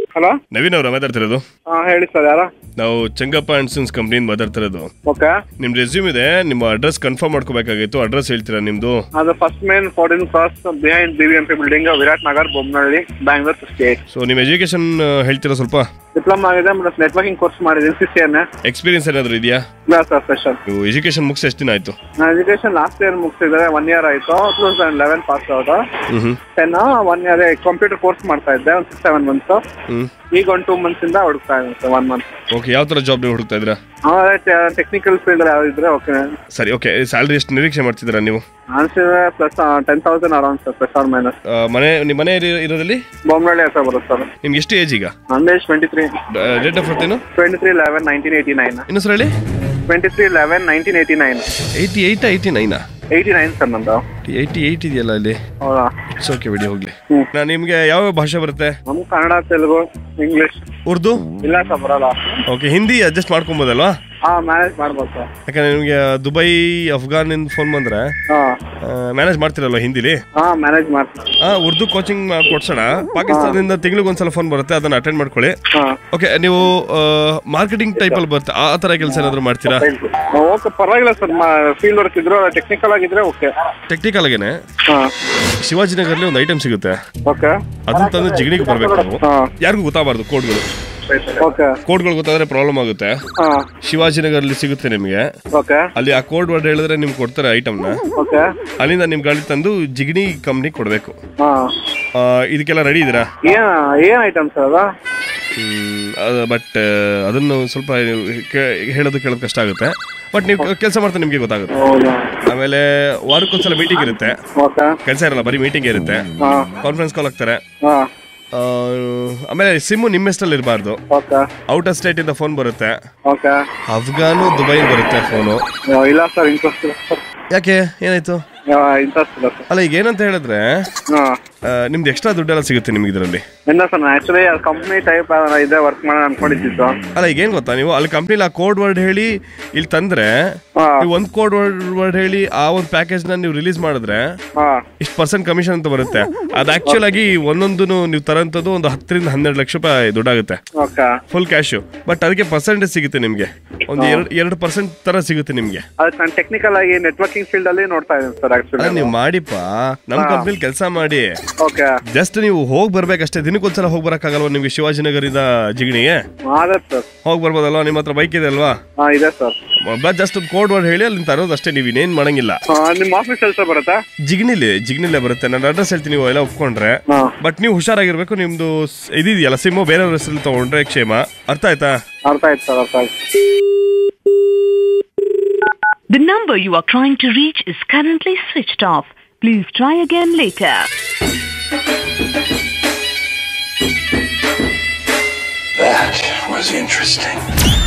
Hello Naveen ಅವರ ಮಾತಾಡ್ತಿರೋದು ಹಾಂ ಹೇಳಿ ಸರ್ ಯಾರ ನಾವು ಚಂಗಪ್ಪ ಅಂಡ್ ಸನ್ಸ್ ಕಂಪ್ನಿಯಿಂದ ಮಾತಾಡ್ತಿರೋದು ಓಕೆ ನಿಮ್ಮ ರೆಸ್ಯೂಮ್ ಇದೆ ನಿಮ್ಮ ಅಡ್ರೆಸ್ ಕನ್ಫರ್ಮ್ ಮಾಡ್ಕೋಬೇಕಾಗಿತ್ತು ಅಡ್ರೆಸ್ ಹೇಳ್ತೀರಾ ನಿಮ್ದು ಅದು first main fourteen cross behind B B M P building Virat Nagar Bommanahalli Bangalore sixty eight so ನಿಮ್ಮ ಎಜುಕೇಶನ್ ಹೇಳ್ತೀರಾ ಸ್ವಲ್ಪ ಡಿಪ್ಲೊಮಾ ಆಗಿದೆ ಮತ್ತು ನೆಟ್ವರ್ಕಿಂಗ್ ಕೋರ್ಸ್ ಮಾಡಿದ್ದೀನಿ ಸಿ ಸಿ ಎನ್ ಎಕ್ಸ್ಪೀರಿಯನ್ಸ್ ಏನಾದರೂ ಇದೆಯಾ ಇಲ್ಲ ಸರ್ ಸ್ಪೆಷಲ್ ನೀವು ಎಜುಕೇಶನ್ ಮುಗಿಸಿ ಎಷ್ಟು ದಿನ ಆಯಿತು ನಾನು ಎಜುಕೇಶನ್ ಲಾಸ್ಟ್ ಇಯರ್ ಮುಗಿಸಿದ್ರೆ ಒನ್ ಇಯರ್ ಆಯಿತು two thousand eleven pass out hmm hmm ten one year computer course ಮಾಡ್ತಾ ಇದ್ದೆ ಒಂದು ಸಿಕ್ಸ್ ಸೆವೆನ್ ಮಂತ್ಸ್ ಹ್ಞೂ ಈಗ ಒಂದು ಟೂ ಮಂತ್ಸಿಂದ ಹುಡುಕ್ತಾ ಇದ್ದೀನಿ ಸರ್ ಒನ್ ಮಂತ್ ಓಕೆ ಯಾವ ಥರ ಜಾಬ್ ನೀವು ಹುಡುಕ್ತಾ ಇದ್ದೀರಾ ಟೆಕ್ನಿಕಲ್ ಫೀಲ್ಡ್ ಯಾವ್ದಿದ್ರೆ ಓಕೆ ಸರಿ ಓಕೆ ಸ್ಯಾಲ್ರಿ ಎಷ್ಟು ನಿರೀಕ್ಷೆ ಮಾಡ್ತಿದ್ದೀರಾ ನೀವು ಅನ್ಸಿದ್ರೆ plus ten thousand around sir plus or minus ಆ, ಮನೆ ನಿಮ್ಮ ಮನೆ ಇರೋ- ಇರೋದಲ್ಲಿ ಬೊಮ್ಮನಹಳ್ಳಿ ಹತ್ರ ಬರುತ್ತೆ ಸರ್ ನಿಮ್ಗೆ ಎಷ್ಟು ಏಜ್ ಈಗ ನಂದು age twenty three date of birth ಏನು twenty three eleven nineteen eighty nine ಇನ್ನು ಸರ್ ಹೇಳಿ twenty three eleven nineteen eighty nine eighty eight eighty nine eighty nine sir ನಂದು ಏಯ್ಟಿ ಏಯ್ಟ್ ಇದೆಯಲ್ಲ ಇಲ್ಲಿ ಹೌದಾ ಇಟ್ಸ್ ಓಕೆ ಬಿಡಿ ಹೋಗ್ಲಿ ಹ್ಮ್. ನಾನು ನಿಮಗೆ ಯಾವ ಭಾಷೆ ಬರುತ್ತೆ ನಮ್ಗೆ ಕನ್ನಡ ತೆಲುಗು ಇಂಗ್ಲೀಷ್ ಉರ್ದು ಇಲ್ಲ ಸರ್ ಬರಲ್ಲ ಓಕೆ ಹಿಂದಿ ಅಡ್ಜಸ್ಟ್ ಮಾಡ್ಕೊಬೋದಲ್ವಾ ಹಾಂ ಮ್ಯಾನೇಜ್ ಮಾಡ್ಬೋದು ಸರ್ ಯಾಕಂದ್ರೆ ನಿಮಗೆ ದುಬೈ ಅಫ್ಘಾನಿಂದ ಫೋನ್ ಬಂದ್ರೆ ಹಾಂ ಮ್ಯಾನೇಜ್ ಮಾಡ್ತಿರಲ್ವ ಹಿಂದಿಲಿ ಹಾಂ ಮ್ಯಾನೇಜ್ ಮಾಡ್ತೀನಿ ಆ, ಉರ್ದು ಕೋಚಿಂಗ್ ಕೊಡ್ಸೋಣ ಪಾಕಿಸ್ತಾನದಿಂದ ತಿಂಗಳಿಗೆ ಒಂದ್ಸಲ ಫೋನ್ ಬರುತ್ತೆ ಅದನ್ನ ಅಟೆಂಡ್ ಮಾಡ್ಕೊಳ್ಳಿ ಹಾಂ ಓಕೆ ನೀವು ಮಾರ್ಕೆಟಿಂಗ್ ಟೈಪಲ್ಲಿ ಬರುತ್ತೆ ಆ ಥರ ಕೆಲಸ ಏನಾದರೂ ಮಾಡ್ತೀರಾ ಓಕೆ ಪರವಾಗಿಲ್ಲ ಸರ್ ಫೀಲ್ಡ್ ವರ್ಕ್ ಇದ್ರು ಟೆಕ್ನಿಕಲ್ ಆಗಿದ್ರೆ ಓಕೆ ಟೆಕ್ನಿಕಲ್ ಆಗೇನೆ ಹಾಂ ಶಿವಾಜಿನಗರ್ಲಿ ಒಂದು ಐಟಮ್ ಸಿಗುತ್ತೆ ಓಕೆ ಅದನ್ನ ತಂದು ಜಿಗಣಿಗೆ ಬರಬೇಕು ನಾವು ಹಾಂ ಯಾರಿಗೂ ಗೊತ್ತಾಗಬಾರ್ದು ಕೋಡ್ಗಳು ಓಕೆ ಕೋಡ್ಗಳು ಗೊತ್ತಾದ್ರೆ ಪ್ರಾಬ್ಲಮ್ ಆಗುತ್ತೆ ಹಾಂ ಶಿವಾಜಿನಗರ್ಲಿ ಸಿಗುತ್ತೆ ನಿಮಗೆ ಓಕೆ ಅಲ್ಲಿ ಆ ಕೋಡ್ ವರ್ಡ್ ಹೇಳಿದ್ರೆ ನಿಮ್ಗೆ ಕೊಡ್ತಾರೆ ಐಟಮ್ನ ಓಕೆ ಅಲ್ಲಿಂದ ನಿಮ್ಮ ಗಾಡಿ ತಂದು ಜಿಗಣಿ ಕಂಪ್ನಿ ಕೊಡಬೇಕು ಹಾಂ ಇದಕ್ಕೆಲ್ಲ ರೆಡಿ ಇದ್ದೀರಾ ಏನು ಏನು ಐಟಮ್ ಸರ್ ಅದು ಬಟ್ ಅದನ್ನು ಸ್ವಲ್ಪ ನೀವು ಕೇ- ಹೇಳೋದು ಕೇಳೋದು ಕಷ್ಟ ಆಗುತ್ತೆ ಬಟ್ ನೀವು ಕೆಲಸ ಮಾಡ್ತಾ ನಿಮಗೆ ಗೊತ್ತಾಗುತ್ತೆ ಹೌದಾ ಆಮೇಲೆ ವಾರಕ್ಕೊಂದ್ಸಲ ಮೀಟಿಂಗ್ ಇರುತ್ತೆ ಓಕೆ ಕೆಲಸ ಇರಲ್ಲ ಬರೀ ಮೀಟಿಂಗ್ ಇರುತ್ತೆ ಹಾಂ ಕಾನ್ಫರೆನ್ಸ್ ಕಾಲ್ ಆಗ್ತಾರೆ ಹಾಂ ಆ, ಆಮೇಲೆ ಸಿಮ್ಮು ನಿಮ್ಮ ಹೆಸ್ರಲ್ಲಿ ಇರಬಾರ್ದು ಓಕೆ ಔಟ್ ಆಫ್ ಸ್ಟೇಟಿಂದ ಫೋನ್ ಬರುತ್ತೆ ಓಕೆ ಅಫ್ಘಾನು ದುಬೈ ಬರುತ್ತೆ ಫೋನು ಇಲ್ಲ ಸರ್ ಇಂಟ್ರೆಸ್ಟ್ ಇಲ್ಲ ಸರ್ ಯಾಕೆ ಏನಾಯ್ತು ಇಂಟ್ರೆಸ್ಟ್ ಇಲ್ಲ ಸರ್ ಅಲ್ಲ ಈಗ ಏನಂತ ಹೇಳಿದ್ರೆ ಹಾಂ ಆ, ನಿಮ್ದು ಎಕ್ಸ್ಟ್ರಾ ದುಡ್ಡೆಲ್ಲ ಸಿಗುತ್ತೆ ನಿಮ್ಗೆ ಇದರಲ್ಲಿ ಇಲ್ಲ ಸರ್ ನಾನು ಆ್ಯಕ್ಚುಲಿ ಕಂಪ್ನಿ ಟೈಪ್ ಇದೆ ವರ್ಕ್ ಮಾಡೋಣ ಅನ್ಕೊಂಡಿದ್ದಿದ್ದು ಅಲ್ಲ ಈಗ ಏನು ಗೊತ್ತಾ ನೀವು ಅಲ್ಲಿ ಕಂಪ್ನಿಲಿ ಆ ಕೋಡ್ ವರ್ಡ್ ಹೇಳಿ ಇಲ್ಲಿ ತಂದ್ರೆ ಹಾಂ ನೀವು ಒಂದು ಕೋಡ್ ವರ್ಡ್ ವರ್ಡ್ ಹೇಳಿ ಆ ಒಂದು ಪ್ಯಾಕೇಜ್ನ ನೀವು ರಿಲೀಸ್ ಮಾಡಿದ್ರೆ ಹಾಂ ಇಷ್ಟು ಪರ್ಸೆಂಟ್ ಕಮಿಷನ್ ಅಂತ ಬರುತ್ತೆ ಅದು ಆಕ್ಚುಲ್ ಆಗಿ ಒಂದೊಂದು ನೀವು ತರೋಂಥದ್ದು ಒಂದು ಹತ್ತರಿಂದ ಹನ್ನೆರಡು ಲಕ್ಷ ರೂಪಾಯಿ ದುಡ್ಡಾಗುತ್ತೆ ಓಕೆ ಫುಲ್ ಕ್ಯಾಶು ಬಟ್ ಅದಕ್ಕೆ ಪರ್ಸೆಂಟೇಜ್ ಸಿಗುತ್ತೆ ನಿಮಗೆ ಒಂದು ಎರಡು ಎರಡು ಪರ್ಸೆಂಟ್ ತರ ಸಿಗುತ್ತೆ ನಿಮಗೆ ಅದಕ್ಕೆ ನಾನು ಟೆಕ್ನಿಕಲ್ ಆಗಿ ನೆಟ್ವರ್ಕಿಂಗ್ ಫೀಲ್ಡ್ ಅಲ್ಲಿ ನೋಡ್ತಾ ಇದ್ದೀನಿ ಸರ್ ಅಲ್ಲ ಆಕ್ಚುಲಿ ನೀವು ಮಾಡಿಪ್ಪ ನಮ್ಮ ಕಂಪ್ನಿಲಿ ಕೆಲಸ ಮಾಡಿ ಓಕೆ ಜಸ್ಟ್ ನೀವು ಹೋಗಿ ಬರ್ಬೇಕಷ್ಟೇ ದಿನಕ್ಕೊಂದ್ಸಲ ಹೋಗಿ ಬರೋಕ್ಕಾಗಲ್ವಾ ನಿಮಗೆ ಶಿವಾಜಿನಗರಿಂದ ಜಿಗಣಿಗೆ ಆಗತ್ತೆ ಸರ್ ಹೋಗಿ ಬರ್ಬೋದಲ್ವಾ ನಿಮ್ಮ ಹತ್ರ ಬೈಕ್ ಇದೆ ಅಲ್ವಾ ಹಾಂ ಇದೆ ಸರ್ ಜಸ್ಟ್ ಒಂದು ಕೋಡ್ ವರ್ಡ್ ಹೇಳಿ ಅಲ್ಲಿ ತರೋದು ಅಷ್ಟೇ ನೀವು ಇನ್ನೇನು ಮಾಡಂಗಿಲ್ಲ ನಿಮ್ಮ ಆಫೀಸ್ ಕೆಲಸ ಬರುತ್ತಾ ಜಿಗಣಿಲಿ ಜಿಗಣಿಲೇ ಬರುತ್ತೆ ನಾನು ಅಡ್ರೆಸ್ ಹೇಳ್ತೀನಿ ನೀವು ಎಲ್ಲ ಒಪ್ಕೊಂಡ್ರೆ ಹಾಂ ಬಟ್ ನೀವು ಹುಷಾರಾಗಿರ್ಬೇಕು ನಿಮ್ದು ಸ್- ಇದಿದೆಯಲ್ಲ ಸಿಮ್ಮು ಬೇರೆಯವ್ರ ಹೆಸರಲ್ಲಿ ತಗೊಂಡ್ರೆ ಕ್ಷೇಮ ಅರ್ಥ ಆಯ್ತಾ ಅರ್ಥ ಆಯ್ತು ಸರ್ ಅರ್ಥ ಆಯ್ತು The number you are trying to reach is currently switched off. Please try again later. That was interesting.